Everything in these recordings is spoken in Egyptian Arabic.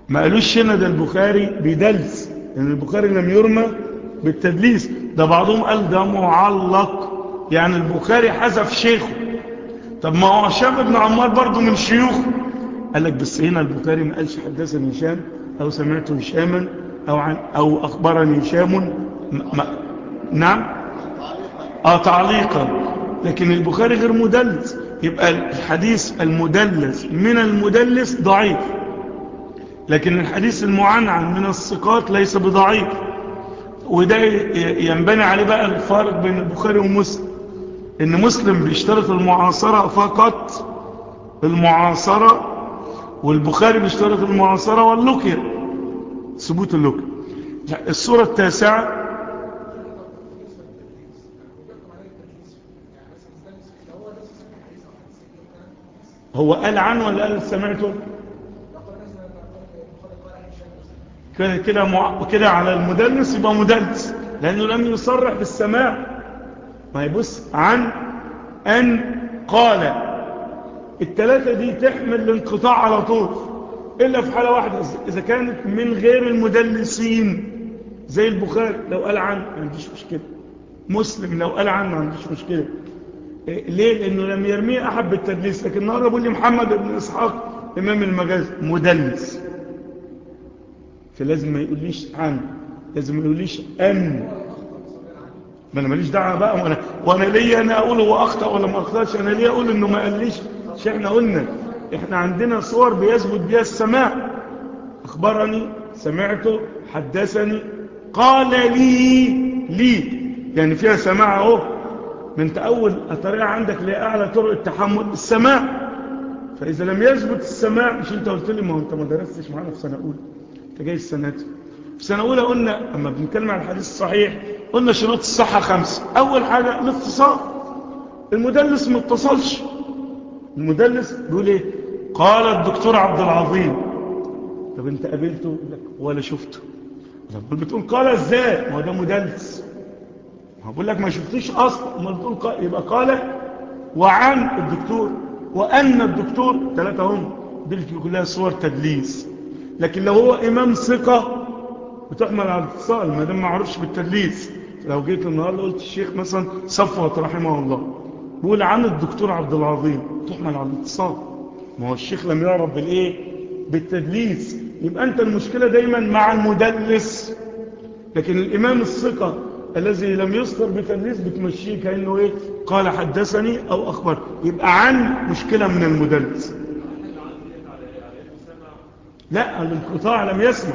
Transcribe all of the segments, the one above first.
ما قالوش هنا ده البخاري بيدلس لأن البخاري لم يرمى بالتدليس ده بعضهم قال ده معلق يعني البخاري حذف شيخه طب ما هو هشام بن عمار برضه من شيوخه قال لك بس هنا البخاري ما قالش حدثني هشام أو سمعت هشاما أو, عن أو أخبرني هشام نعم آه تعليقا لكن البخاري غير مدلس يبقى الحديث المدلس من المدلس ضعيف لكن الحديث المعنعن من الثقات ليس بضعيف وده ينبني عليه بقى الفارق بين البخاري ومسلم ان مسلم بيشترط المعاصرة فقط المعاصرة والبخاري بيشترط المعاصرة واللقية ثبوت اللقية الصورة التاسعة هو قال عنه ولا قال سمعته كده كده مع... كده على المدلس يبقى مدلس لانه لم يصرح بالسماع ما يبص عن ان قال الثلاثه دي تحمل الانقطاع على طول الا في حاله واحده اذا كانت من غير المدلسين زي البخاري لو قال عنه ما عنديش مشكله مسلم لو قال عنه ما عنديش مشكله ليه لانه لم يرميه احد بالتدليس لكن النهارده بيقول لي محمد بن اسحاق امام المجاز مدلس فلازم ما يقوليش عن لازم ما يقوليش ان ما انا ماليش دعوه بقى وانا وانا ليا انا اقول هو اخطا ولا ما اخطاش انا ليا اقول انه ما قاليش مش احنا قلنا احنا عندنا صور بيثبت بيها السماع اخبرني سمعته حدثني قال لي لي يعني فيها سماع اهو ما انت اول طريقه عندك لاعلى طرق التحمل السماع فاذا لم يثبت السماع مش انت قلت لي ما هو انت ما درستش معانا في سنه اولى انت جاي السنه دي في سنه اولى قلنا اما بنتكلم عن الحديث الصحيح قلنا شروط الصحه خمسه اول حاجه الاتصال المدلس ما اتصلش المدلس بيقول ايه قال الدكتور عبد العظيم طب انت قابلته لك ولا شفته طب بتقول قال ازاي ما هو ده مدلس هقول لك ما شفتيش اصلا ما بتقول قال يبقى قال وعن الدكتور وان الدكتور ثلاثه هم دي كلها صور تدليس لكن لو هو امام ثقه بتحمل على الاتصال ما دام ما عرفش بالتدليس لو جيت النهارده قلت الشيخ مثلا صفوت رحمه الله بيقول عن الدكتور عبد العظيم تحمل على الاتصال ما هو الشيخ لم يعرف بالايه بالتدليس يبقى انت المشكله دايما مع المدلس لكن الامام الثقه الذي لم يصدر بتدليس بتمشيه كانه ايه قال حدثني او اخبر يبقى عن مشكله من المدلس لا الانقطاع لم يسمع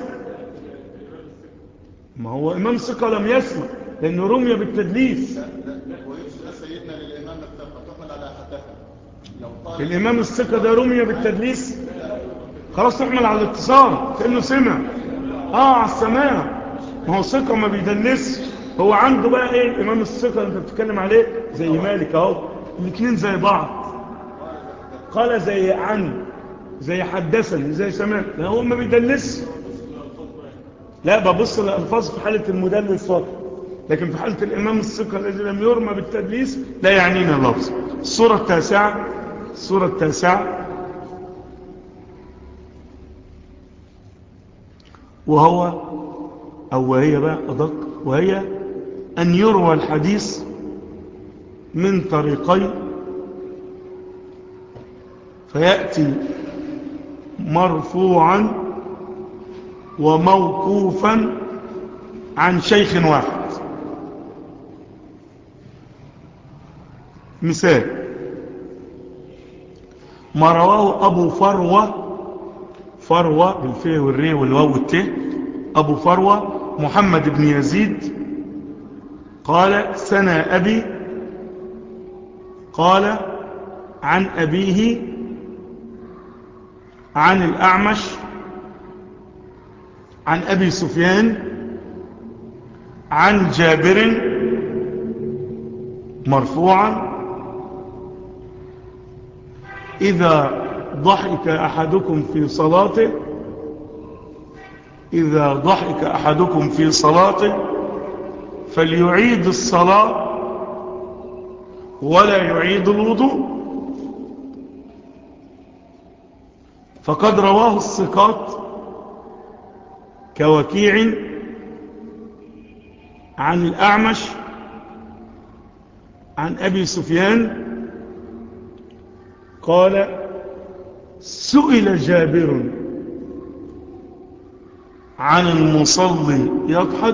ما هو امام ثقه لم يسمع لانه رمي بالتدليس سيدنا للامام الثقه تحمل على حدثنا لو قال الامام الثقه ده رمي بالتدليس خلاص تحمل على الاتصال كانه سمع اه على السماع ما هو ثقه ما بيدلسش هو عنده بقى ايه الامام الثقه اللي انت بتتكلم عليه زي مالك اهو الاثنين زي بعض قال زي عن زي حدثني زي سمعت لا هو ما بيدلسش لا ببص للألفاظ في حالة المدلس فقط لكن في حالة الإمام الثقة الذي لم يرمى بالتدليس لا يعنينا اللفظ الصورة التاسعة الصورة التاسعة وهو أو وهي بقى أدق وهي أن يروى الحديث من طريقين فيأتي مرفوعا وموقوفا عن شيخ واحد مثال ما رواه أبو فروة فروة بالفي والري والواو والت أبو فروة محمد بن يزيد قال سنى أبي قال عن أبيه عن الأعمش عن أبي سفيان عن جابر مرفوعا إذا ضحك أحدكم في صلاته إذا ضحك أحدكم في صلاته فليعيد الصلاة ولا يعيد الوضوء فقد رواه الثقات كوكيع عن الأعمش عن أبي سفيان قال سئل جابر عن المصلي يضحك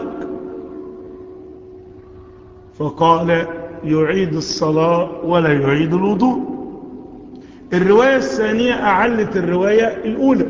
فقال يعيد الصلاة ولا يعيد الوضوء الرواية الثانية أعلت الرواية الأولى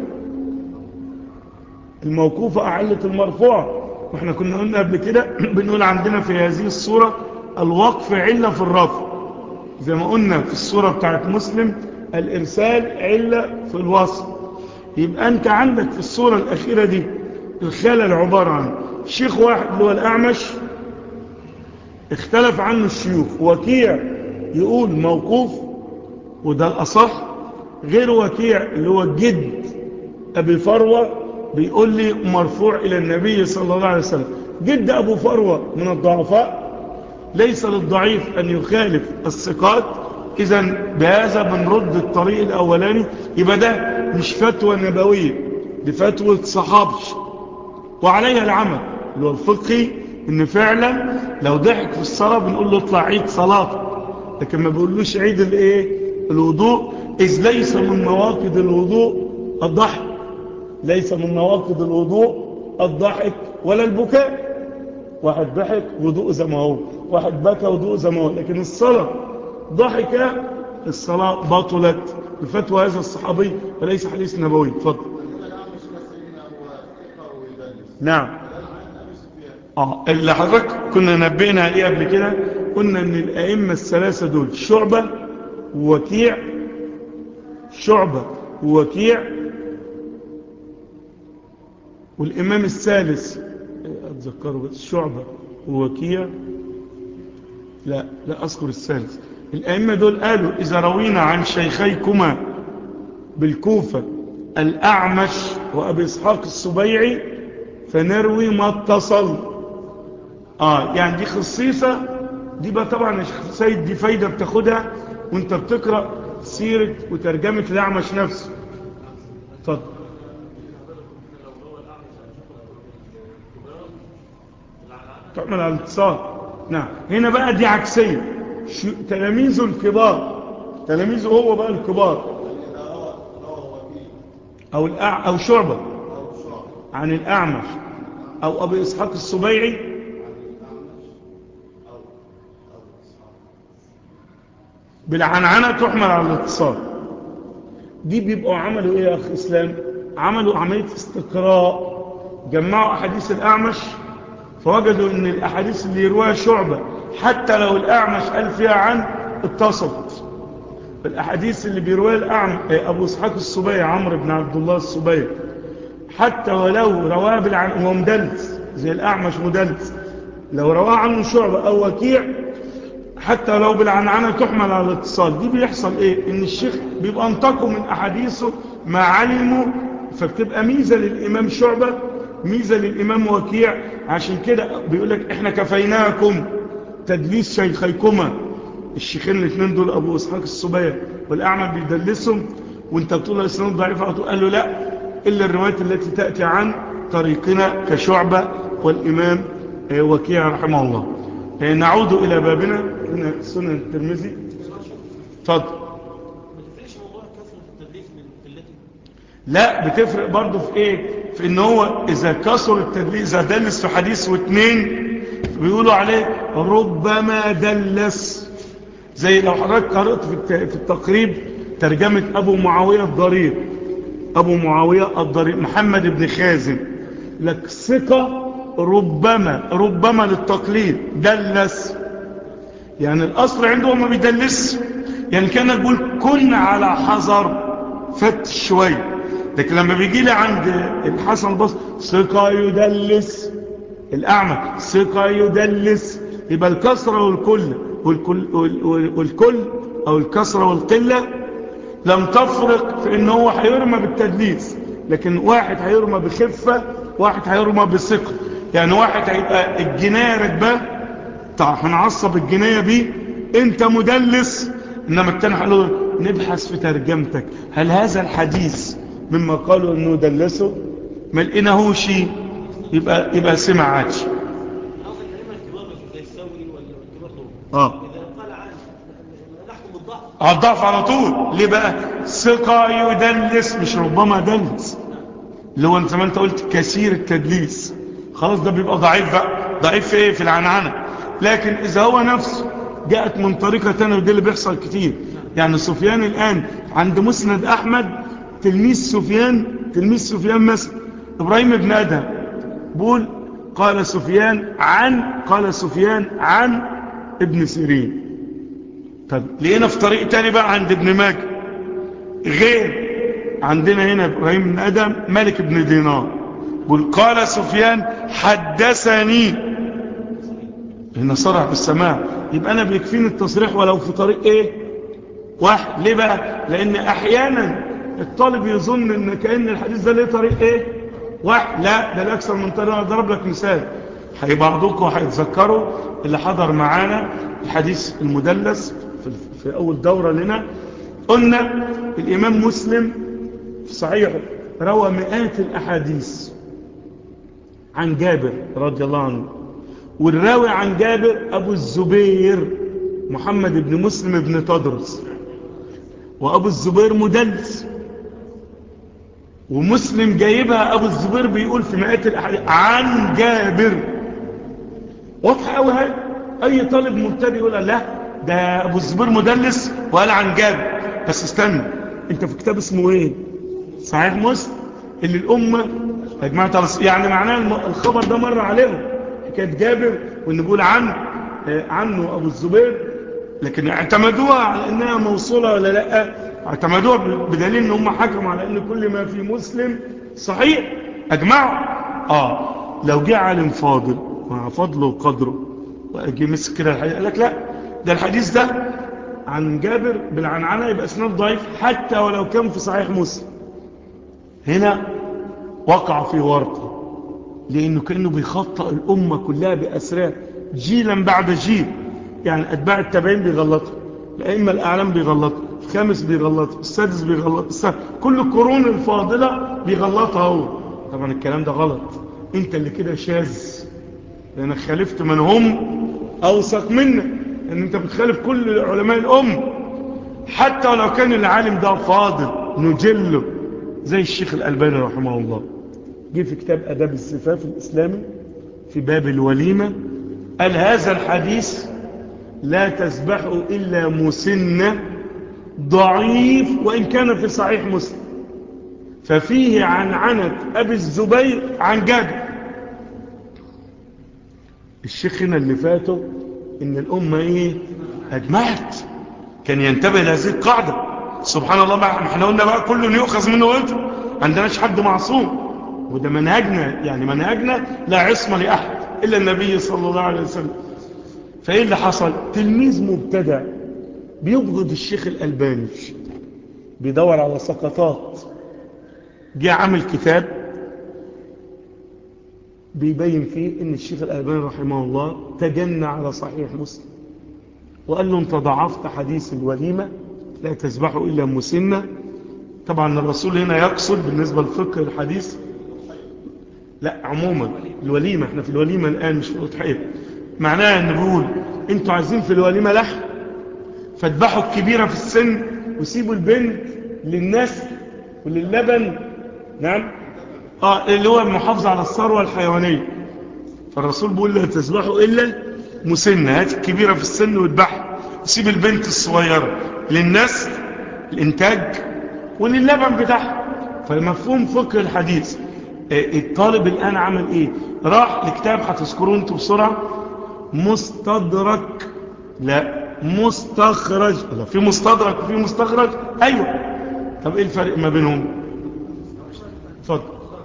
الموقوفة أعلت المرفوعة واحنا كنا قلنا قبل كده بنقول عندنا في هذه الصورة الوقف علة في الرفع زي ما قلنا في الصورة بتاعت مسلم الإرسال علة في الوصف يبقى أنت عندك في الصورة الأخيرة دي الخلل عبارة عن شيخ واحد اللي هو الأعمش اختلف عنه الشيوخ وكيع يقول موقوف وده الأصح غير وكيع اللي هو الجد أبي فروة بيقول لي مرفوع إلى النبي صلى الله عليه وسلم جد أبو فروة من الضعفاء ليس للضعيف أن يخالف الثقات إذا بهذا بنرد الطريق الأولاني يبقى ده مش فتوى نبوية دي فتوى صحابي وعليها العمل اللي هو الفقهي ان فعلا لو ضحك في الصلاة بنقول له اطلع عيد صلاة لكن ما بقولوش عيد الايه الوضوء اذ ليس من مواقد الوضوء الضحك ليس من مواقد الوضوء الضحك ولا البكاء واحد ضحك وضوء زي ما هو واحد بكى وضوء زي ما هو لكن الصلاة ضحك الصلاة بطلت بفتوى هذا الصحابي وليس حديث نبوي اتفضل نعم اه اللي حضرتك كنا نبئنا عليه قبل كده قلنا ان الائمه الثلاثه دول شعبه ووكيع شعبه ووكيع والامام الثالث اتذكره بس شعبه ووكيع لا لا اذكر الثالث الائمه دول قالوا اذا روينا عن شيخيكما بالكوفه الاعمش وابي اسحاق السبيعي فنروي ما اتصل اه يعني دي خصيصة دي بقى طبعا يا شيخ سيد دي فايدة بتاخدها وانت بتقرأ سيرة وترجمة الأعمش نفسه اتفضل تعمل على الاتصال نعم هنا بقى دي عكسية تلاميذه الكبار تلاميذه هو بقى الكبار او الأع... او شعبة عن الأعمش أو أبي إسحاق السبيعي بالعنعنة تحمل على الاتصال دي بيبقوا عملوا إيه يا أخي إسلام عملوا عملية استقراء جمعوا أحاديث الأعمش فوجدوا أن الأحاديث اللي يروها شعبة حتى لو الأعمش قال فيها عن اتصلت الأحاديث اللي بيروها الأعمش أبو إسحاق السبيعي عمرو بن عبد الله السبيعي حتى ولو رواه بالعن هو مدلس زي الأعمش مدلس لو رواه عنه شعبة أو وكيع حتى لو بالعنعنة تحمل على الاتصال دي بيحصل ايه ان الشيخ بيبقى انتقوا من احاديثه ما علموا فبتبقى ميزة للامام شعبة ميزة للامام وكيع عشان كده بيقولك احنا كفيناكم تدليس شيخيكما الشيخين الاثنين دول ابو اسحاق السبيع والاعمى بيدلسهم وانت بتقول الاسلام ضعيف قال له لا الا الروايات التي تأتي عن طريقنا كشعبة والامام وكيع رحمه الله نعود إلى بابنا هنا سنن الترمذي اتفضل لا بتفرق برضه في ايه في ان هو اذا كسر التدليس اذا دلس في حديث واثنين بيقولوا عليه ربما دلس زي لو حضرتك قرأت في التقريب ترجمة ابو معاوية الضرير ابو معاوية الضرير محمد بن خازم لك ثقة ربما ربما للتقليد دلس يعني الأصل عنده ما بيدلس يعني كان يقول كن على حذر فتش شوية لكن لما بيجي لي عند الحسن البصري ثقة يدلس الأعمى ثقة يدلس يبقى الكسرة والكل والكل, والكل أو الكسرة والقلة لم تفرق في ان هو هيرمى بالتدليس لكن واحد هيرمى بخفة واحد هيرمى بثقة يعني واحد هيبقى الجناية ركبة طبعا هنعصب الجناية بيه انت مدلس انما التاني قالوا نبحث في ترجمتك هل هذا الحديث مما قالوا انه دلسه ما لقيناهوش يبقى يبقى سمع عادي قصدي كلمة الكبار مش زي الثوري ولا الكبار دول اه إذا قال عن نحكم بالضعف على الضعف على طول ليه بقى ثقة يدلس مش ربما دلس اللي هو زي ما انت قلت كثير التدليس خلاص ده بيبقى ضعيف بقى ضعيف في ايه في العنعنة لكن اذا هو نفسه جاءت من طريقة تانية وده اللي بيحصل كتير يعني سفيان الان عند مسند احمد تلميذ سفيان تلميذ سفيان مثلا ابراهيم بن ادهم بيقول قال سفيان عن قال سفيان عن ابن سيرين طب لقينا في طريق تاني بقى عند ابن ماجه غير عندنا هنا ابراهيم بن ادم ملك بن دينار بل قال سفيان حدثني هنا صرح بالسماع يبقى انا بيكفيني التصريح ولو في طريق ايه واحد ليه بقى لان احيانا الطالب يظن ان كأن الحديث ده ليه طريق ايه واحد لا ده لاكثر من طريقه ضرب لك مثال هي بعضكم هيتذكروا اللي حضر معانا الحديث المدلس في, في اول دوره لنا قلنا الامام مسلم في صحيحه روى مئات الاحاديث عن جابر رضي الله عنه والراوي عن جابر ابو الزبير محمد بن مسلم بن تدرس وابو الزبير مدلس ومسلم جايبها ابو الزبير بيقول في مئات الاحاديث عن جابر واضحه قوي هاي اي طالب مبتدئ يقول لا ده ابو الزبير مدلس وقال عن جابر بس استنى انت في كتاب اسمه ايه صحيح مسلم اللي الامه يا جماعه يعني معناه الم- الخبر ده مر عليهم حكايه جابر وان بيقول عنه آه، عنه ابو الزبير لكن اعتمدوها على انها موصوله ولا لا اعتمدوها ب- بدليل ان هم حكموا على ان كل ما في مسلم صحيح اجمعوا اه لو جه عالم فاضل مع فضله وقدره واجي مسك كده الحديث قال لك لا ده الحديث ده عن جابر بالعنعنه يبقى اسناد ضعيف حتى ولو كان في صحيح مسلم هنا وقع في ورطه لانه كانه بيخطئ الامه كلها باسرها جيلا بعد جيل يعني اتباع التابعين بيغلطوا الائمه الاعلام بيغلطوا الخامس بيغلطوا السادس بيغلط السادس كل القرون الفاضله بيغلطها هو طبعا الكلام ده غلط انت اللي كده شاذ لانك خالفت من هم اوثق منك ان انت بتخالف كل علماء الام حتى ولو كان العالم ده فاضل نجله زي الشيخ الألباني رحمه الله جه في كتاب أداب الزفاف الإسلامي في باب الوليمة قال هذا الحديث لا تسبح إلا مسنة ضعيف وإن كان في صحيح مسلم ففيه عن عنة أبي الزبير عن جابر الشيخ هنا اللي فاته إن الأمة إيه أجمعت كان ينتبه لهذه القاعدة سبحان الله بقى احنا قلنا بقى كل يؤخذ منه وانت عندناش حد معصوم وده منهجنا يعني منهجنا لا عصمة لأحد إلا النبي صلى الله عليه وسلم فإيه اللي حصل تلميذ مبتدع بيبغض الشيخ الألباني بيدور على سقطات جه عامل كتاب بيبين فيه ان الشيخ الألباني رحمه الله تجنى على صحيح مسلم وقال له انت ضعفت حديث الوليمة لا تسبح إلا مسنة طبعا الرسول هنا يقصد بالنسبة لفقه الحديث لا عموما الوليمة احنا في الوليمة الآن مش في الأضحية معناها ان بيقول انتوا عايزين في الوليمة لحم فاذبحوا الكبيرة في السن وسيبوا البنت للناس وللبن نعم اه اللي هو المحافظة على الثروة الحيوانية فالرسول بيقول لا تذبحوا إلا مسنة هات الكبيرة في السن واذبحها وسيب البنت الصغيرة للناس الانتاج وللبن بتاعها فمفهوم فقه الحديث آه، الطالب الآن عمل ايه راح لكتاب هتذكروه انتوا بسرعة مستدرك لا مستخرج لا في مستدرك وفي مستخرج ايوه طب ايه الفرق ما بينهم اتفضل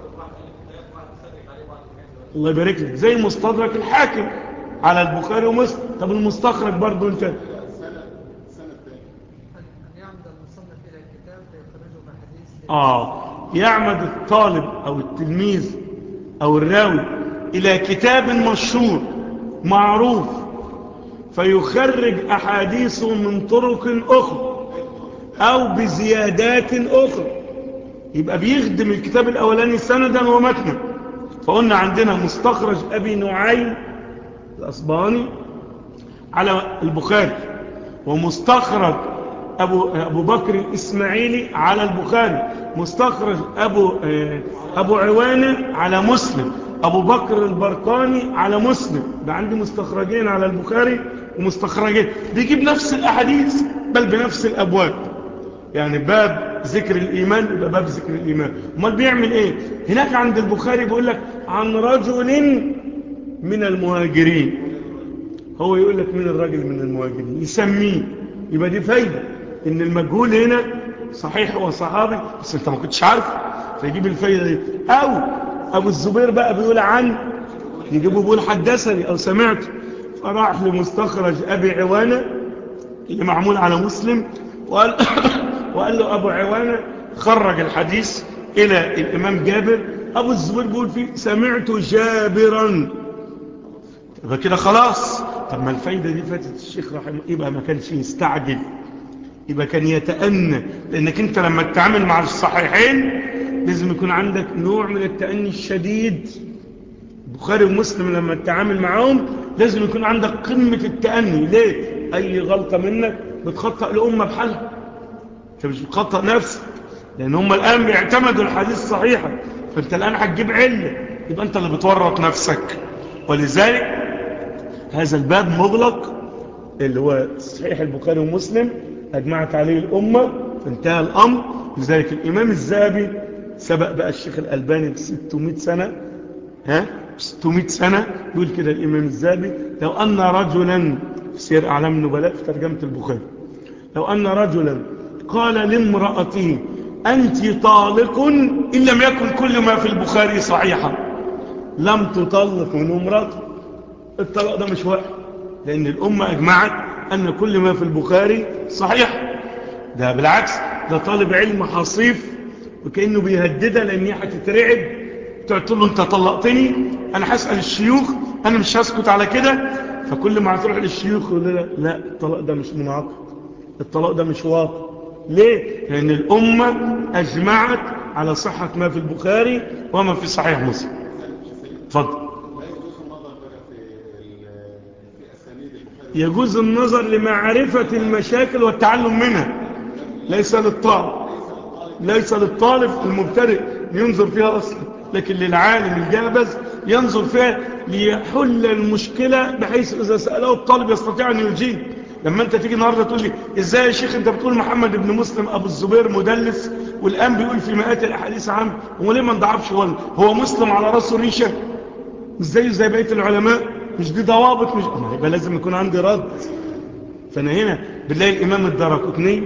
الله يبارك لك زي مستدرك الحاكم على البخاري ومسلم طب المستخرج برضو انت سنة سنة تاني أن يعمد المصنف إلى الكتاب فيخرجه بحديث آه يعمد الطالب أو التلميذ أو الراوي إلى كتاب مشهور معروف فيخرج أحاديثه من طرق أخرى أو بزيادات أخرى يبقى بيخدم الكتاب الأولاني سندا ومتنا فقلنا عندنا مستخرج أبي نعيم الأصبهاني على البخاري ومستخرج أبو, أبو بكر الإسماعيلي على البخاري مستخرج أبو, أبو عوانة على مسلم أبو بكر البرقاني على مسلم ده عندي مستخرجين على البخاري ومستخرجين بيجيب نفس الأحاديث بل بنفس الأبواب يعني باب ذكر الإيمان يبقى باب ذكر الإيمان امال بيعمل إيه هناك عند البخاري بيقول لك عن رجل من المهاجرين هو يقول لك من الرجل من المهاجرين يسميه يبقى دي فايدة ان المجهول هنا صحيح هو صحابي بس انت ما كنتش عارف فيجيب الفايدة دي او ابو الزبير بقى بيقول عن يجيبه بيقول حدثني او سمعت فراح لمستخرج ابي عوانة اللي معمول على مسلم وقال, وقال له ابو عوانة خرج الحديث الى الامام جابر ابو الزبير بيقول فيه سمعت جابرا يبقى كده خلاص طب ما الفايدة دي فاتت الشيخ رحمه يبقى ما كانش يستعجل يبقى كان يتأنى لأنك أنت لما تتعامل مع الصحيحين لازم يكون عندك نوع من التأني الشديد البخاري ومسلم لما تتعامل معاهم لازم يكون عندك قمة التأني ليه؟ أي غلطة منك بتخطأ الأمة بحالها أنت مش بتخطأ نفسك لأن هم الآن بيعتمدوا الحديث صحيحا فأنت الآن هتجيب علة يبقى أنت اللي بتورط نفسك ولذلك هذا الباب مغلق اللي هو صحيح البخاري ومسلم أجمعت عليه الأمة فانتهى الأمر لذلك الإمام الزابي سبق بقى الشيخ الألباني ب 600 سنة ها 600 سنة يقول كده الإمام الزابي لو أن رجلا في سير أعلام النبلاء في ترجمة البخاري لو أن رجلا قال لامرأته أنت طالق إن لم يكن كل ما في البخاري صحيحا لم تطلق من امرأته الطلاق ده مش واقع لأن الأمة أجمعت أن كل ما في البخاري صحيح ده بالعكس ده طالب علم حصيف وكأنه بيهددها لأن هي هتترعب تقول له أنت طلقتني أنا هسأل الشيوخ أنا مش هسكت على كده فكل ما هتروح للشيوخ يقول لا لا الطلاق ده مش منعقد الطلاق ده مش واقع ليه؟ لأن الأمة أجمعت على صحة ما في البخاري وما في صحيح مسلم اتفضل لا يجوز النظر بقى في ال- في اسانيد البخاري يجوز النظر لمعرفة المشاكل والتعلم منها ليس للطالب ليس للطالب المبتدئ ينظر فيها أصلا لكن للعالم الجابز ينظر فيها ليحل المشكلة بحيث إذا سأله الطالب يستطيع أن يجيب لما أنت تيجي النهاردة تقول لي إزاي يا شيخ أنت بتقول محمد بن مسلم أبو الزبير مدلس والآن بيقول في مئات الأحاديث عنه هو ليه ما ندعرفش هو هو مسلم على رأسه ريشة مش زيه زي بقية العلماء مش دي ضوابط مش ما يبقى لازم يكون عندي رد فأنا هنا بنلاقي الإمام الدرقطني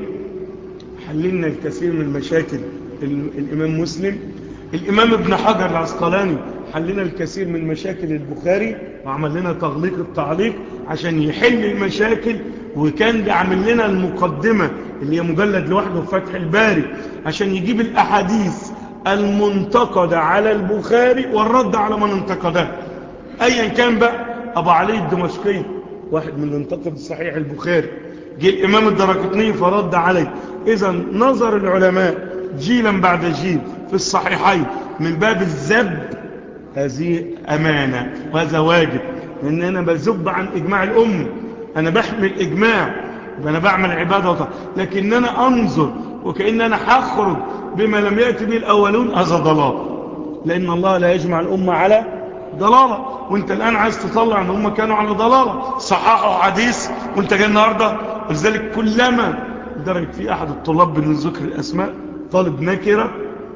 حللنا الكثير من مشاكل ال- الإمام مسلم الإمام ابن حجر العسقلاني حلنا الكثير من مشاكل البخاري وعمل لنا تغليق التعليق عشان يحل المشاكل وكان بيعمل لنا المقدمة اللي هي مجلد لوحده في فتح الباري عشان يجيب الأحاديث المنتقدة على البخاري والرد على من انتقده أيا كان بقى أبو علي الدمشقي واحد من اللي انتقد صحيح البخاري جه الإمام الدرقطني فرد عليه إذا نظر العلماء جيلا بعد جيل في الصحيحين من باب الزب هذه أمانة وهذا واجب لأن أنا بزب عن إجماع الأمة أنا بحمل إجماع أنا بعمل عبادة وطاعة لكن أنا أنظر وكأن أنا هخرج بما لم يأتي به الأولون هذا ضلال لأن الله لا يجمع الأمة على ضلالة وانت الآن عايز تطلع ان هم كانوا على ضلالة صححوا حديث وانت جاي النهاردة ولذلك كلما لدرجة في أحد الطلاب بدون ذكر الأسماء طالب نكرة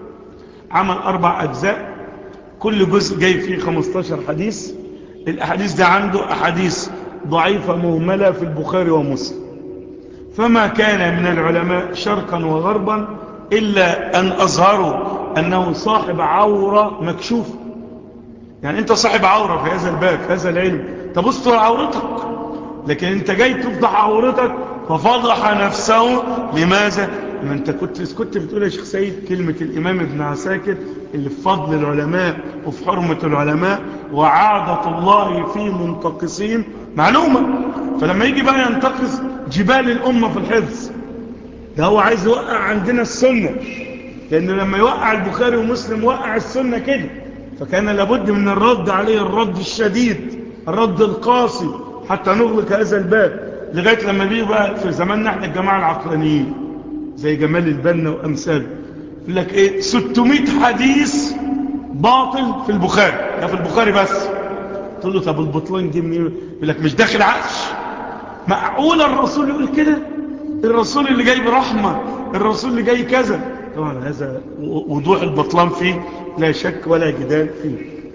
عمل أربع أجزاء كل جزء جاي فيه 15 حديث الأحاديث ده عنده أحاديث ضعيفة مهملة في البخاري ومسلم فما كان من العلماء شرقا وغربا إلا أن أظهروا أنه صاحب عورة مكشوفة يعني أنت صاحب عورة في هذا الباب في هذا العلم تبص عورتك لكن أنت جاي تفضح عورتك ففضح نفسه لماذا؟ ما أنت كنت كنت بتقول يا شيخ سيد كلمة الإمام ابن عساكر اللي في فضل العلماء وفي حرمة العلماء وعادة الله في منتقصين معلومة فلما يجي بقى ينتقص جبال الأمة في الحفظ ده هو عايز يوقع عندنا السنة لأنه لما يوقع البخاري ومسلم وقع السنة كده فكان لابد من الرد عليه الرد الشديد الرد القاسي حتى نغلق هذا الباب لغاية لما بيه بقى في زماننا احنا الجماعة العقلانيين زي جمال البنا وأمثاله يقول لك ايه 600 حديث باطل في البخاري ده في البخاري بس تقول له طب البطلان دي منين يقول لك مش داخل عقش معقول الرسول يقول كده الرسول اللي جاي برحمة الرسول اللي جاي كذا طبعا هذا وضوح البطلان فيه لا شك ولا جدال فيه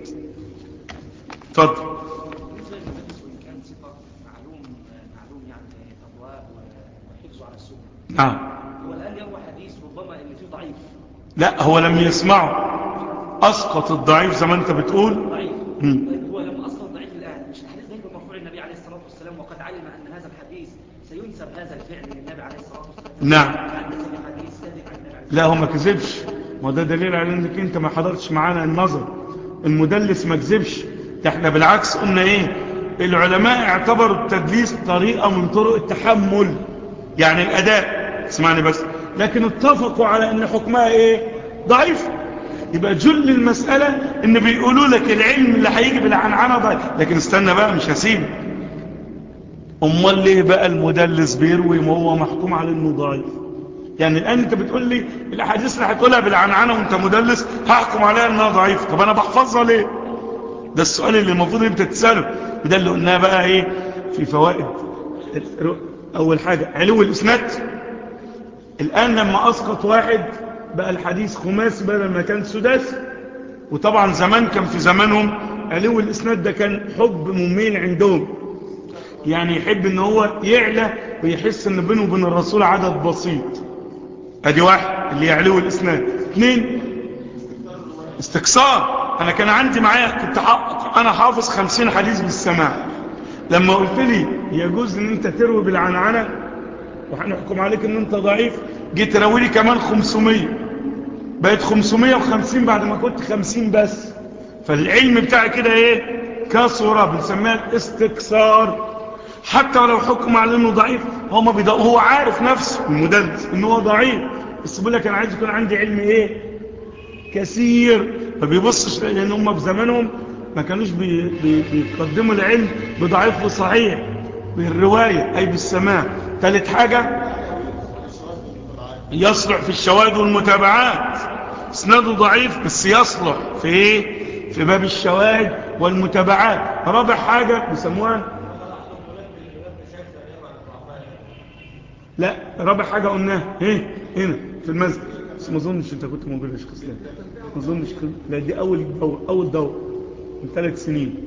اتفضل بالنسبه للمدرس وان كان صفه معلوم معلوم يعني تقواه وحفظه على السنه نعم هو الان يروى حديث ربما ان فيه ضعيف لا هو لم يسمعه أسقط الضعيف زي ما أنت بتقول ضعيف مم. طيب هو لما اسقط ضعيف الان مش الحديث ده يبقى مرفوع النبي عليه الصلاه والسلام وقد علم ان هذا الحديث سينسب هذا الفعل للنبي عليه الصلاه والسلام نعم. حدث بحديث كذب عن النبي عليه لا هو ما كذبش ما ده دليل على انك انت ما حضرتش معانا النظر المدلس ما كذبش ده احنا بالعكس قلنا ايه العلماء اعتبروا التدليس طريقة من طرق التحمل يعني الاداء اسمعني بس لكن اتفقوا على ان حكمها ايه ضعيف يبقى جل المسألة ان بيقولوا لك العلم اللي هيجي بالعنعنة ضعيف لكن استنى بقى مش هسيبه امال ليه بقى المدلس بيروي ما هو محكوم على انه ضعيف يعني الان انت بتقول لي الاحاديث اللي هتقولها بالعنعنه وانت مدلس هحكم عليها انها ضعيفه طب انا بحفظها ليه ده السؤال اللي المفروض انت تساله وده اللي قلناه بقى ايه في فوائد اول حاجه علو الاسناد الان لما اسقط واحد بقى الحديث خماسي بدل ما كان سداسي وطبعا زمان كان في زمانهم علو الاسناد ده كان حب مميل عندهم يعني يحب ان هو يعلى ويحس ان بينه وبين الرسول عدد بسيط ادي واحد اللي يعلو الاسناد اثنين استكسار انا كان عندي معايا كنت حق انا حافظ خمسين حديث بالسماع لما قلت لي يجوز ان انت تروي بالعنعنة وهنحكم عليك ان انت ضعيف جيت تراوي لي كمان 500 بقت 550 بعد ما كنت 50 بس فالعلم بتاعي كده ايه كسرة بنسميها الاستكسار حتى ولو حكم على انه ضعيف هو ما بيض... هو عارف نفسه المدرس ان هو ضعيف بس بيقول لك انا عايز يكون عندي علم ايه كثير ما بيبصش لان هم بزمانهم ما كانوش بي... بي... بيقدموا العلم بضعيف وصحيح بالرواية اي بالسماع ثالث حاجة يصلح في الشواذ والمتابعات اسناده ضعيف بس يصلح في ايه في باب الشواذ والمتابعات رابع حاجة بيسموها لا رابع حاجة قلناها ايه هنا في المسجد بس ما اظنش انت كنت موجود يا شيخ اسلام ما اظنش كنت لا دي اول دور اول دور من ثلاث سنين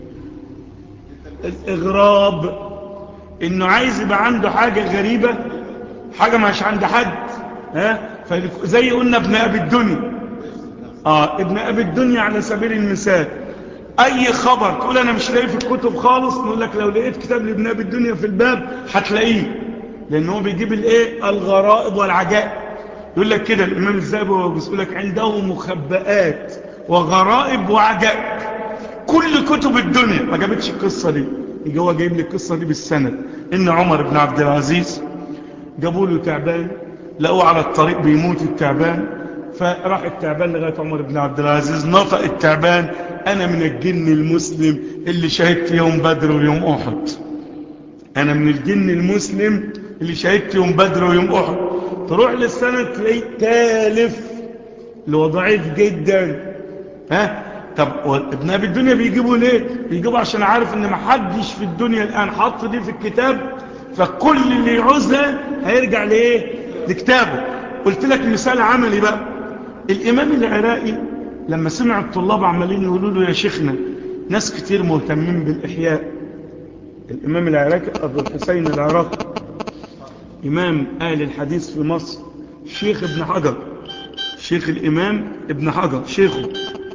الاغراب انه عايز يبقى عنده حاجة غريبة حاجة مش عند حد ها زي قلنا ابن ابي الدنيا اه ابن ابي الدنيا على سبيل المثال اي خبر تقول انا مش لاقيه في الكتب خالص نقول لك لو لقيت كتاب لابن ابي الدنيا في الباب هتلاقيه لان هو بيجيب الايه الغرائب والعجائب يقول لك كده الامام الذهبي وهو بيقول لك عنده مخبئات وغرائب وعجائب كل كتب الدنيا ما جابتش القصه دي يجي هو جايب لي القصه دي بالسند ان عمر بن عبد العزيز جابوا له تعبان لقوه على الطريق بيموت التعبان فراح التعبان لغايه عمر بن عبد العزيز نطق التعبان انا من الجن المسلم اللي شهدت يوم بدر ويوم احد انا من الجن المسلم اللي شهدت يوم بدر ويوم احد تروح للسنة تلاقيه تالف اللي هو ضعيف جدا ها طب ابن ابي الدنيا بيجيبوا ليه بيجيبوا عشان عارف ان محدش في الدنيا الان حط دي في الكتاب فكل اللي يعوزها هيرجع لايه لكتابه قلت لك مثال عملي بقى الامام العراقي لما سمع الطلاب عمالين يقولوا له يا شيخنا ناس كتير مهتمين بالاحياء الامام العراقي ابو الحسين العراقي إمام أهل الحديث في مصر شيخ ابن حجر شيخ الإمام ابن حجر شيخه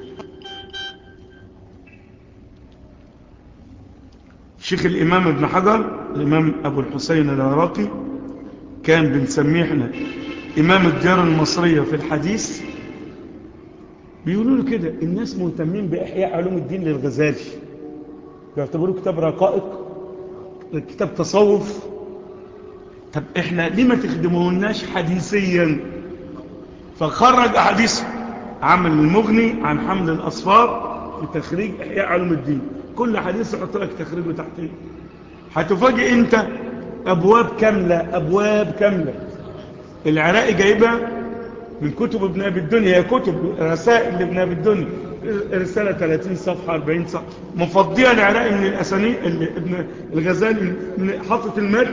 شيخ الإمام ابن حجر الإمام أبو الحسين العراقي كان بنسميه احنا إمام الديار المصرية في الحديث بيقولوا له كده الناس مهتمين بإحياء علوم الدين للغزالي بيعتبروه كتاب رقائق كتاب تصوف طب احنا ليه ما تخدموناش حديثيا فخرج احاديث عمل المغني عن حمل الاصفار بتخريج احياء علوم الدين كل حديث يحط لك تخريجه تحتيه هتفاجئ انت ابواب كاملة ابواب كاملة العراقي جايبها من كتب ابن ابي الدنيا هي كتب رسائل لابن ابي الدنيا رسالة 30 صفحة 40 صفحة مفضية العراقي من الاسانيد اللي ابن الغزالي من حاطط المتن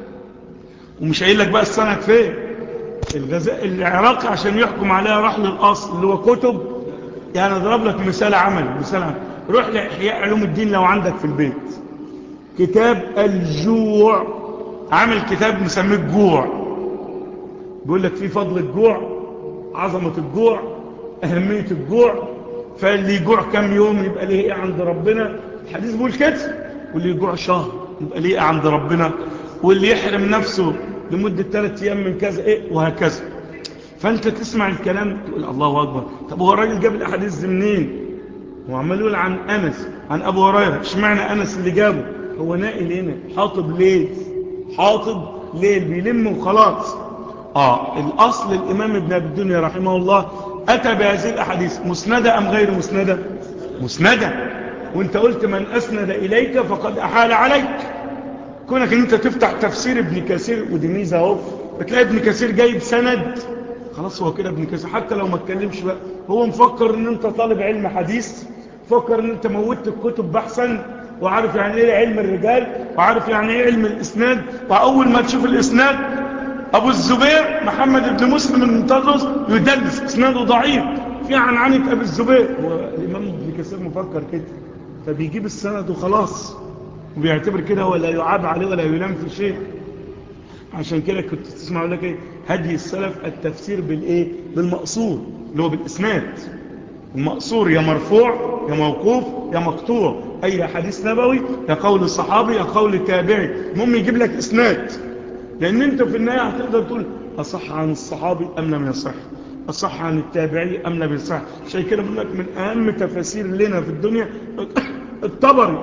ومش قايل لك بقى السند فين الغزاء العراقي عشان يحكم عليها راح للاصل اللي هو كتب يعني اضرب لك مثال عملي مثال عملي روح لاحياء علوم الدين لو عندك في البيت كتاب الجوع عامل كتاب مسميه الجوع بيقول لك فيه فضل الجوع عظمة الجوع أهمية الجوع فاللي يجوع كم يوم يبقى ليه ايه عند ربنا الحديث بيقول كده واللي يجوع شهر يبقى ليه ايه عند ربنا واللي يحرم نفسه لمدة ثلاث ايام من كذا ايه وهكذا فانت تسمع الكلام تقول الله اكبر طب هو الراجل جاب الاحاديث دي منين هو عمال يقول عن انس عن ابو هريره اشمعنى انس اللي جابه هو ناقل هنا حاطب ليل حاطب ليل بيلم وخلاص اه الاصل الامام ابن ابي الدنيا رحمه الله اتى بهذه الاحاديث مسنده ام غير مسنده مسنده وانت قلت من اسند اليك فقد احال عليك كونك ان انت تفتح تفسير ابن كثير ودي ميزه اهو بتلاقي ابن كثير جايب سند خلاص هو كده ابن كثير حتى لو ما اتكلمش بقى هو مفكر ان انت طالب علم حديث فكر ان انت موتت الكتب بحثا وعارف يعني ايه علم الرجال وعارف يعني ايه علم الاسناد واول ما تشوف الاسناد ابو الزبير محمد بن مسلم المنتظر يدلس اسناده ضعيف في عنعنة ابو الزبير هو الامام ابن كثير مفكر كده فبيجيب السند وخلاص وبيعتبر كده ولا يعاب عليه ولا يلام في شيء عشان كده كنت تسمع لك ايه هدي السلف التفسير بالايه بالمقصور اللي هو بالاسناد المقصور يا مرفوع يا موقوف يا مقطوع اي حديث نبوي يا قول الصحابي يا قول التابعي المهم يجيب لك اسناد لان انت في النهايه هتقدر تقول اصح عن الصحابي ام لم يصح اصح عن التابعي ام لم يصح عشان كده بقول لك من اهم تفاسير لنا في الدنيا الطبري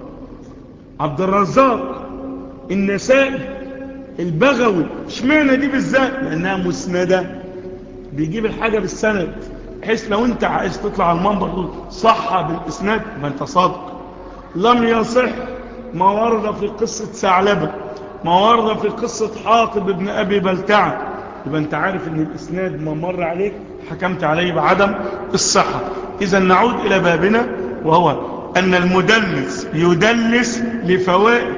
عبد الرزاق النسائي البغوي اشمعنى دي بالذات لانها مسنده بيجيب الحاجه بالسند بحيث لو انت عايز تطلع على المنبر تقول صح بالاسناد ما انت صادق لم يصح ما ورد في قصه ثعلبه ما ورد في قصه حاطب ابن ابي بلتعه يبقى انت عارف ان الاسناد ما مر عليك حكمت عليه بعدم الصحه اذا نعود الى بابنا وهو ان المدلس يدلس لفوائد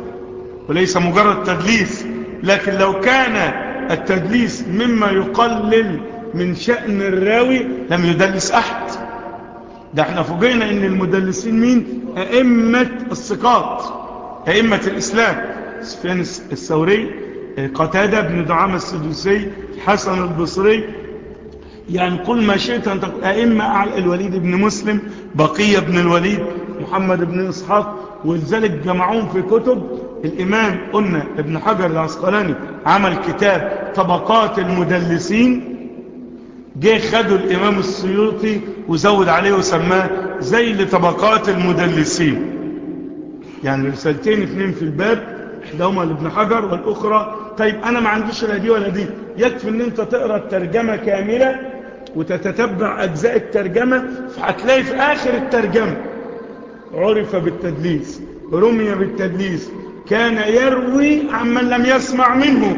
وليس مجرد تدليس لكن لو كان التدليس مما يقلل من شأن الراوي لم يدلس أحد ده احنا فوجئنا ان المدلسين مين أئمة الثقات أئمة الإسلام سفيان الثوري قتادة بن دعامة السدوسي حسن البصري يعني كل ما شئت أن تقول أئمة أعلى الوليد بن مسلم بقية بن الوليد محمد بن إسحاق ولذلك جمعوهم في كتب الإمام قلنا ابن حجر العسقلاني عمل كتاب طبقات المدلسين جه خدوا الإمام السيوطي وزود عليه وسماه زي لطبقات المدلسين يعني رسالتين اثنين في الباب احداهما لابن حجر والأخرى طيب أنا ما عنديش لا دي ولا دي يكفي ان انت تقرأ الترجمة كاملة وتتتبع أجزاء الترجمة فهتلاقي في آخر الترجمة عرف بالتدليس رمي بالتدليس كان يروي عمن لم يسمع منه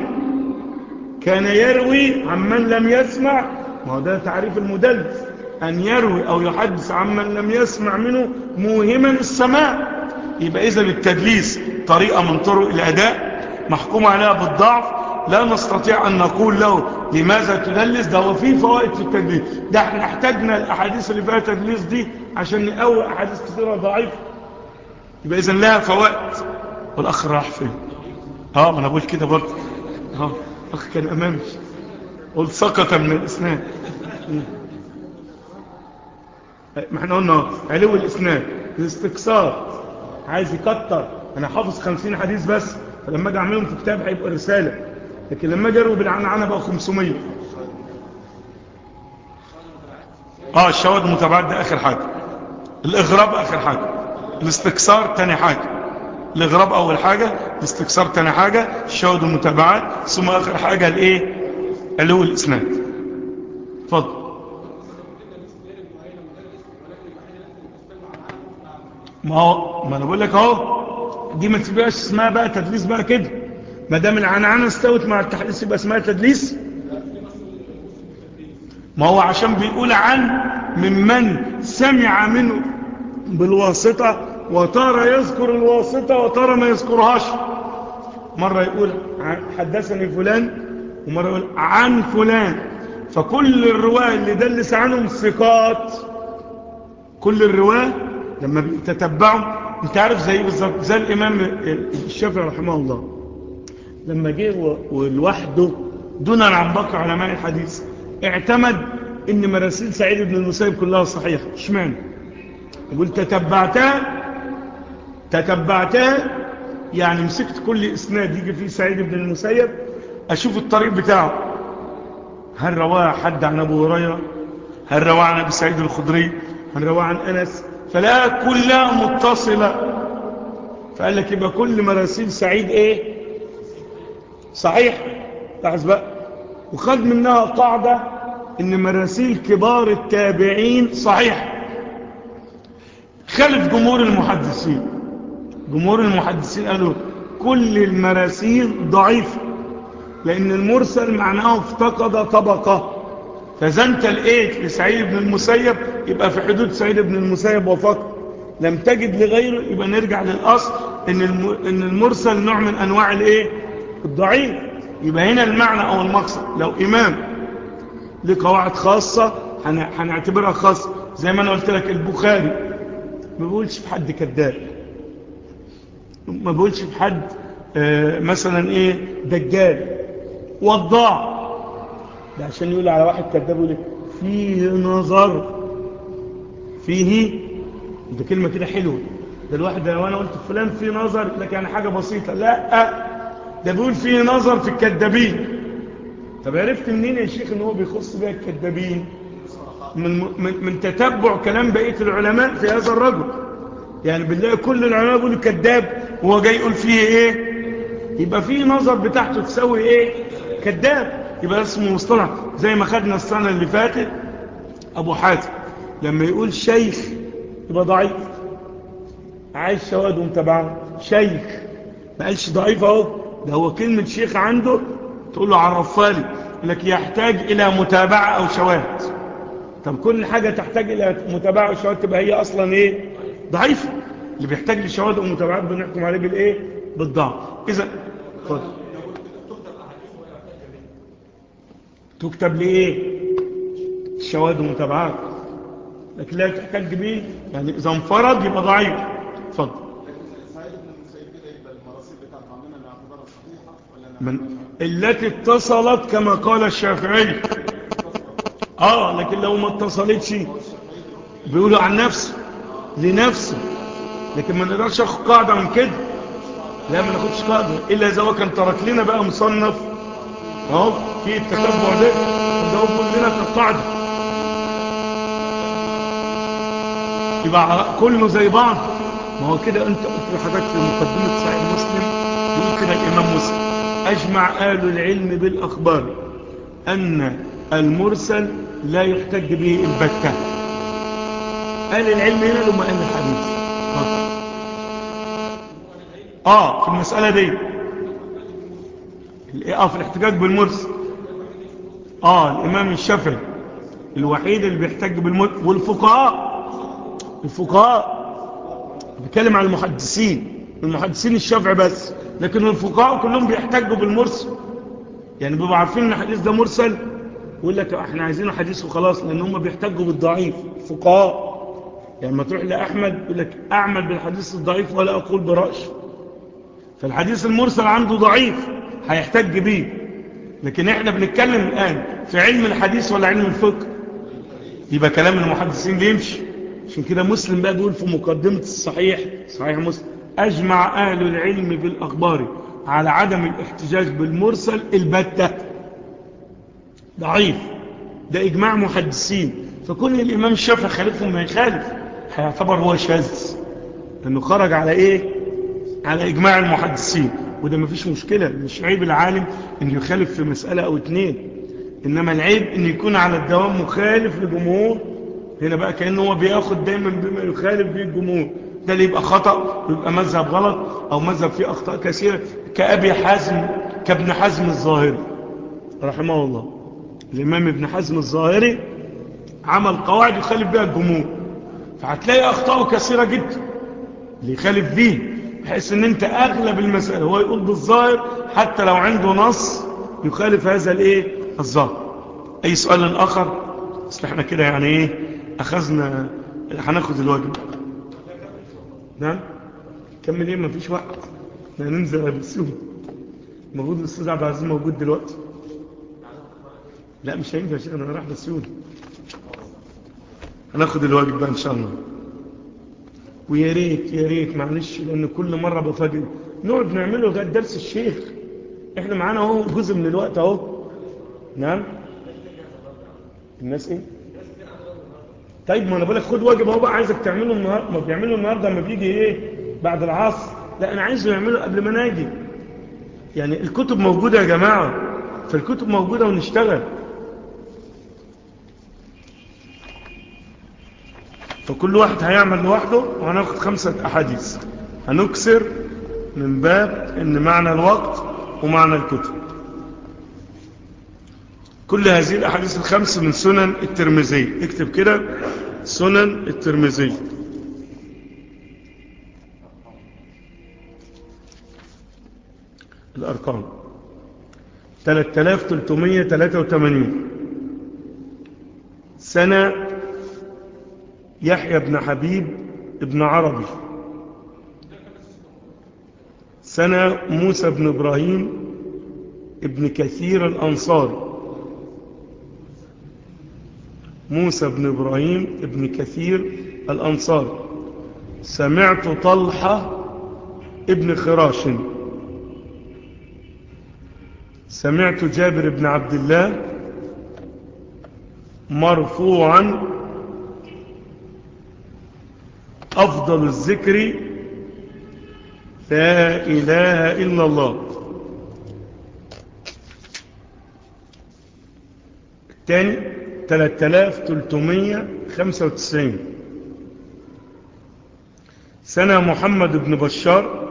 كان يروي عمن لم يسمع ما هو ده تعريف المدلس أن يروي أو يحدث عمن لم يسمع منه موهما السماع يبقى إذا التدليس طريقة من طرق الأداء محكوم عليها بالضعف لا نستطيع أن نقول له لماذا تدلس ده هو فيه فوائد في التدليس ده احنا احتاجنا الأحاديث اللي فيها تدليس دي عشان نقوي أحاديث كثيرة ضعيفة يبقى إذن لها فوائد والأخ راح فين اه ما أنا بقول كده برضه اه الأخ كان أمامي قلت سقط من الإسناد ما احنا قلنا علو الإسناد الاستكسار عايز يكتر أنا حافظ خمسين حديث بس فلما اجي اعملهم في كتاب هيبقى رسالة لكن لما اجي اروي بالعنعنة بقى 500 اه الشواهد المتابعات ده اخر حاجة الاغراب اخر حاجة الاستكسار تاني حاجة الاغراب اول حاجة الاستكسار تاني حاجة الشواهد المتابعات ثم اخر حاجة الايه علو الاسناد اتفضل ما هو ما انا بقول لك اهو دي ما تبقاش اسمها بقى تدليس بقى كده ما دام العنعنه استوت مع التحديث يبقى اسمها تدليس ما هو عشان بيقول عن ممن سمع منه بالواسطة وترى يذكر الواسطة وترى ما يذكرهاش مرة يقول حدثني فلان ومرة يقول عن فلان فكل الرواة اللي دلس عنهم ثقات كل الرواة لما بتتبعوا انت عارف زي بالظبط زي الامام الشافعي رحمه الله لما جه ولوحده دونا عن باقي علماء الحديث اعتمد ان مراسيل سعيد بن المسيب كلها صحيحه اشمعنى يقول تتبعتها تتبعتها يعني مسكت كل اسناد يجي فيه سعيد بن المسيب اشوف الطريق بتاعه هل رواه حد عن ابو هريره هل رواه عن ابي سعيد الخدري هل رواه عن انس فلا كلها متصله فقال لك يبقى كل مراسيل سعيد ايه صحيح لاحظ بقى وخد منها قاعده ان مراسيل كبار التابعين صحيح خلف جمهور المحدثين جمهور المحدثين قالوا كل المراسيل ضعيفة لأن المرسل معناه افتقد طبقة فإذا أنت لقيت لسعيد بن المسيب يبقى في حدود سعيد بن المسيب وفقط لم تجد لغيره يبقى نرجع للأصل إن, الم... إن المرسل نوع من أنواع الإيه؟ الضعيف يبقى هنا المعنى أو المقصد لو إمام لقواعد خاصة هن... هنعتبرها خاصة زي ما أنا قلت لك البخاري ما بقولش في حد كذاب ما بقولش في حد آه مثلا ايه دجال وضاع ده عشان يقول على واحد كذاب يقول فيه نظر فيه ده كلمة كده حلوة ده الواحد ده وانا قلت فلان فيه نظر لك يعني حاجة بسيطة لا ده بيقول فيه نظر في الكذابين طب عرفت منين يا شيخ ان هو بيخص بيها الكذابين من, من, من تتبع كلام بقية العلماء في هذا الرجل يعني بنلاقي كل العلماء بيقولوا كذاب وهو جاي يقول فيه ايه يبقى فيه نظر بتاعته تسوي ايه كذاب يبقى اسمه مصطلح زي ما خدنا السنة اللي فاتت ابو حاتم لما يقول شيخ يبقى ضعيف عايز شواهد ومتابعه شيخ ما قالش ضعيف اهو ده هو كلمة شيخ عنده تقول له عرفها لي لك يحتاج الى متابعة او شواهد طب كل حاجة تحتاج الى متابعة او شواهد تبقى هي اصلا ايه ضعيفة اللي بيحتاج لشواهد ومتابعات بنحكم عليه بالايه بالضعف اذا اتفضل تكتب لايه الشواهد والمتابعات لكن لا تحتاج بيه يعني اذا انفرد يبقى ضعيف اتفضل سعيد بن المسيب كده يبقى المراسيل بتاعت عندنا نعتبرها صحيحه ولا من التي اتصلت كما قال الشافعي اه لكن لو ما اتصلتش بيقولوا عن نفسه لنفسه لكن ما نقدرش اخد قاعده من كده لا ما ناخدش قاعده الا اذا هو كان ترك لنا بقى مصنف اهو في التتبع ده ده هو بيقول لنا القاعده يبقى كله زي بعض ما هو كده انت قلت لحضرتك في مقدمه صحيح مسلم يقول كده الامام مسلم اجمع اهل العلم بالاخبار ان المرسل لا يحتج به البتة اهل العلم هنا لما اهل الحديث اه في المسألة دي اه في الاحتجاج بالمرسل اه الامام الشافعي الوحيد اللي بيحتج بالمرسل والفقهاء الفقهاء بيتكلم عن المحدثين المحدثين الشافعي بس لكن الفقهاء كلهم بيحتجوا بالمرسل يعني بيبقوا عارفين ان الحديث ده مرسل يقول لك احنا عايزينه حديث وخلاص لان هم بيحتجوا بالضعيف فقهاء يعني ما تروح لأحمد يقول لك أعمل بالحديث الضعيف ولا أقول برأش فالحديث المرسل عنده ضعيف هيحتج بيه لكن احنا بنتكلم الآن في علم الحديث ولا علم الفقه يبقى كلام المحدثين بيمشي عشان كده مسلم بقى بيقول في مقدمة الصحيح صحيح مسلم أجمع أهل العلم بالأخبار على عدم الاحتجاج بالمرسل البتة ضعيف ده إجماع محدثين فكل الإمام الشافعي خالفهم ما يخالف هيعتبر هو شاذ لأنه خرج على إيه على إجماع المحدثين وده مفيش مشكلة مش عيب العالم إنه يخالف في مسألة أو اتنين إنما العيب إنه يكون على الدوام مخالف لجمهور هنا بقى كأنه هو بياخد دايما بما يخالف به الجمهور ده اللي يبقى خطأ ويبقى مذهب غلط أو مذهب فيه أخطاء كثيرة كأبي حازم كابن حزم الظاهري رحمه الله الإمام ابن حزم الظاهري عمل قواعد يخالف بها الجمهور فهتلاقي أخطاءه كثيرة جدا اللي يخالف بيه بحيث ان انت اغلب المسألة هو يقول بالظاهر حتى لو عنده نص يخالف هذا الايه الظاهر اي سؤال اخر اصل احنا كده يعني ايه اخذنا هناخد الواجب نعم كمل ايه مفيش وقت احنا هننزل بالسوق المفروض الاستاذ عبد العزيز موجود دلوقتي لا مش هينفع يا شيخ انا رايح بالسوق هناخد الواجب بقى ان شاء الله ويا ريت يا ريت معلش لان كل مره بفاجئ نقعد نعمله لغايه درس الشيخ احنا معانا اهو جزء من الوقت اهو نعم الناس ايه طيب ما انا بقول لك خد واجب اهو بقى عايزك تعمله النهارده ما بيعمله النهارده لما بيجي ايه بعد العصر لا انا عايزه يعمله قبل ما ناجي يعني الكتب موجوده يا جماعه فالكتب موجوده ونشتغل فكل واحد هيعمل لوحده وهناخد خمسة أحاديث هنكسر من باب ان معنى الوقت ومعنى الكتب كل هذه الأحاديث الخمس من سنن الترمذي اكتب كده سنن الترمذي الأرقام 3383 سنة يحيى بن حبيب ابن عربي سنة موسى بن إبراهيم ابن كثير الأنصار موسى بن إبراهيم ابن كثير الأنصار سمعت طلحة ابن خراش سمعت جابر بن عبد الله مرفوعا أفضل الذكر لا إله إلا الله الثاني 3395 سنة محمد بن بشار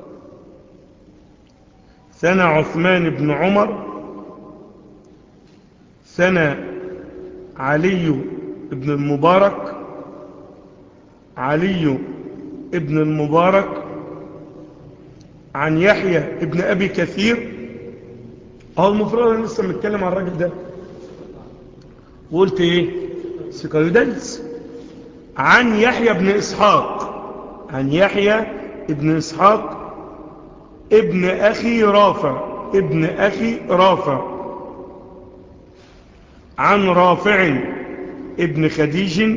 سنة عثمان بن عمر سنة علي بن المبارك علي ابن المبارك عن يحيى ابن أبي كثير اهو المفروض انا لسه متكلم عن الراجل ده وقلت ايه سيكايودانس عن يحيى بن إسحاق عن يحيى ابن إسحاق ابن أخي رافع ابن أخي رافع عن رافع ابن خديج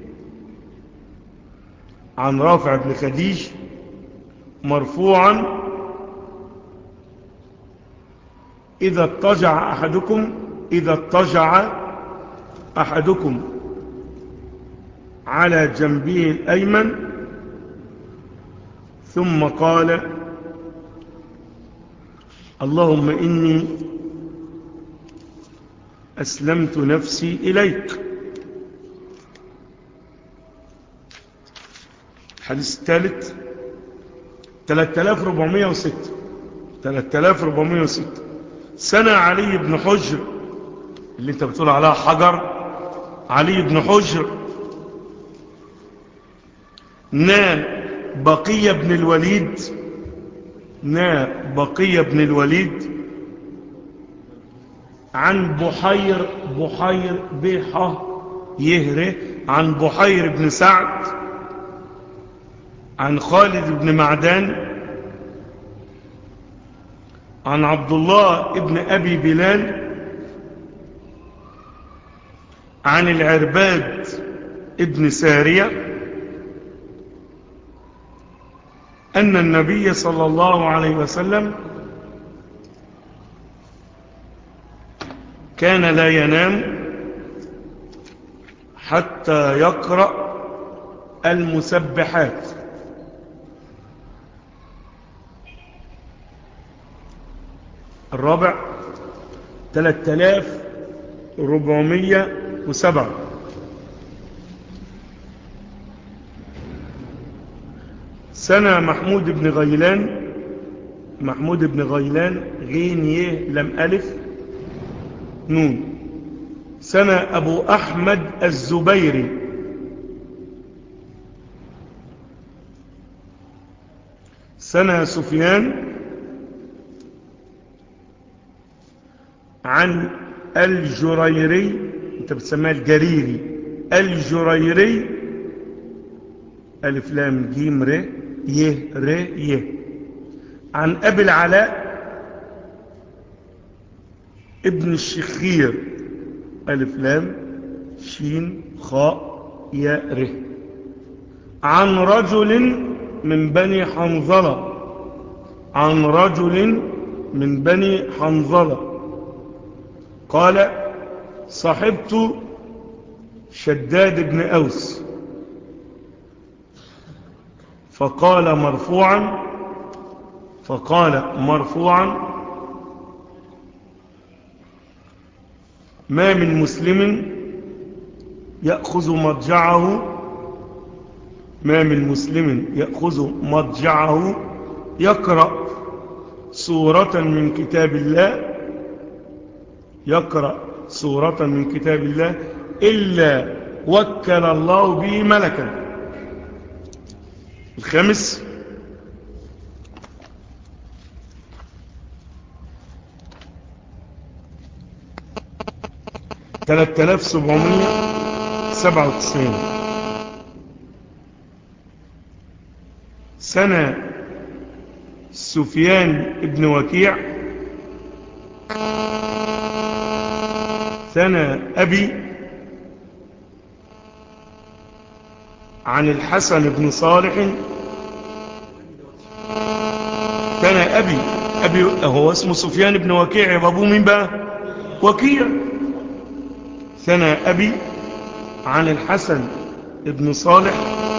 عن رافع بن خديج مرفوعا إذا اضطجع أحدكم إذا اضطجع أحدكم على جنبه الأيمن ثم قال اللهم إني أسلمت نفسي إليك الحديث الثالث 3406 3406 سنة علي بن حجر اللي انت بتقول عليها حجر علي بن حجر نا بقية بن الوليد نا بقية بن الوليد عن بحير بحير بحه يهره عن بحير بن سعد عن خالد بن معدان عن عبد الله ابن أبي بلال عن العرباد ابن سارية أن النبي صلى الله عليه وسلم كان لا ينام حتى يقرأ المسبحات الرابع 3407 سنة محمود بن غيلان محمود بن غيلان غين يه لم ألف نون سنة أبو أحمد الزبيري سنة سفيان عن الجريري انت بتسميها الجريري الجريري ألف لام جيم ر يه ر يه عن أبي العلاء ابن الشخير ألف لام شين خاء يا ر عن رجل من بني حنظلة عن رجل من بني حنظلة قال صحبت شداد بن أوس فقال مرفوعا فقال مرفوعا ما من مسلم يأخذ مضجعه ما من مسلم يأخذ مضجعه يقرأ سورة من كتاب الله يقرأ سورة من كتاب الله إلا وكل الله به ملكا الخامس ثلاثة آلاف سبعمية سبعة وتسعين سنة سفيان ابن وكيع سنة أبي عن الحسن بن صالح سنة أبي أبي هو اسمه سفيان بن وكيع يبقى أبوه مين بقى وكيع سنة أبي عن الحسن بن صالح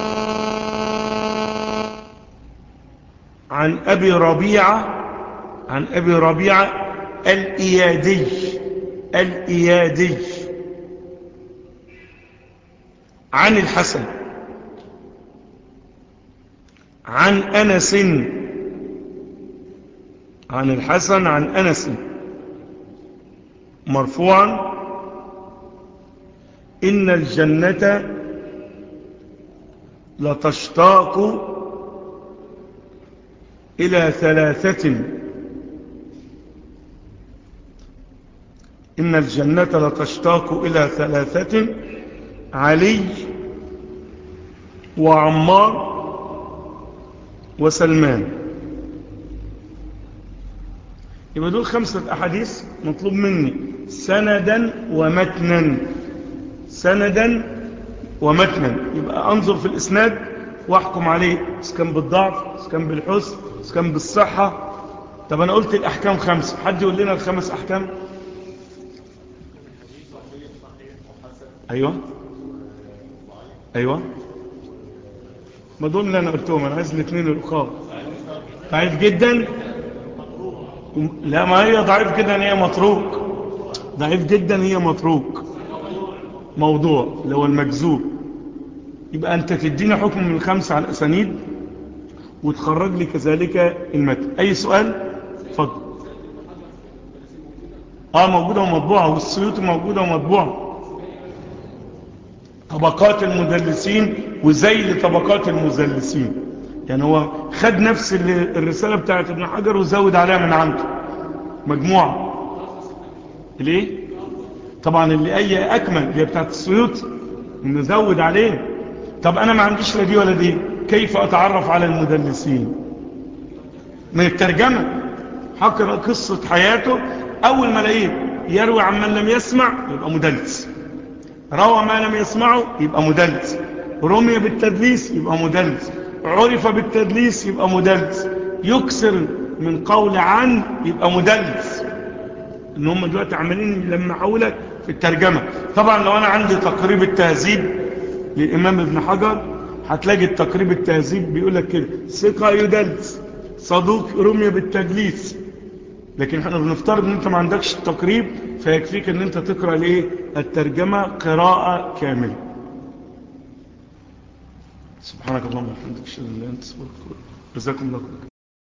عن أبي ربيعة عن أبي ربيعة الإيادي الإيادي عن الحسن عن أنس عن الحسن عن أنس مرفوعا إن الجنة لتشتاق إلى ثلاثة إن الجنة لتشتاق إلى ثلاثة علي وعمار وسلمان يبقى دول خمسة أحاديث مطلوب مني سندا ومتنا سندا ومتنا يبقى أنظر في الإسناد واحكم عليه إذا كان بالضعف إذا كان بالحسن إذا كان بالصحة طب أنا قلت الأحكام خمسة حد يقول لنا الخمس أحكام أيوة أيوة ما دول اللي أنا قلتهم أنا عايز الاثنين الأخرى ضعيف جدا لا ما هي ضعيف جدا هي متروك ضعيف جدا هي متروك موضوع لو المجذوب يبقى أنت تديني حكم من الخمسة على الأسانيد وتخرج لي كذلك المتن أي سؤال فضل آه موجودة ومطبوعة والسيوط موجودة ومطبوعة طبقات المدلسين وزي طبقات المدلسين يعني هو خد نفس الرسالة بتاعت ابن حجر وزود عليها من عنده مجموعة ليه طبعا اللي اي اكمل اللي بتاعت السيوط نزود عليه طب انا ما عنديش لا دي ولا دي كيف اتعرف على المدلسين من الترجمة حقرأ قصة حياته اول ما الاقيه يروي عن من لم يسمع يبقى مدلس روى ما لم يسمعه يبقى مدلس رمي بالتدليس يبقى مدلس عرف بالتدليس يبقى مدلس يكسر من قول عن يبقى مدلس ان هم دلوقتي عمالين يلمحوا لك في الترجمة طبعا لو انا عندي تقريب التهذيب للامام ابن حجر هتلاقي التقريب التهذيب بيقول لك كده ثقة يدلس صدوق رمي بالتدليس لكن احنا بنفترض ان انت ما عندكش التقريب فيكفيك ان انت تقرأ ليه الترجمة قراءة كاملة سبحانك اللهم وبحمدك اشهد ان لا اله الا انت استغفرك واتوب إليك. جزاكم الله خير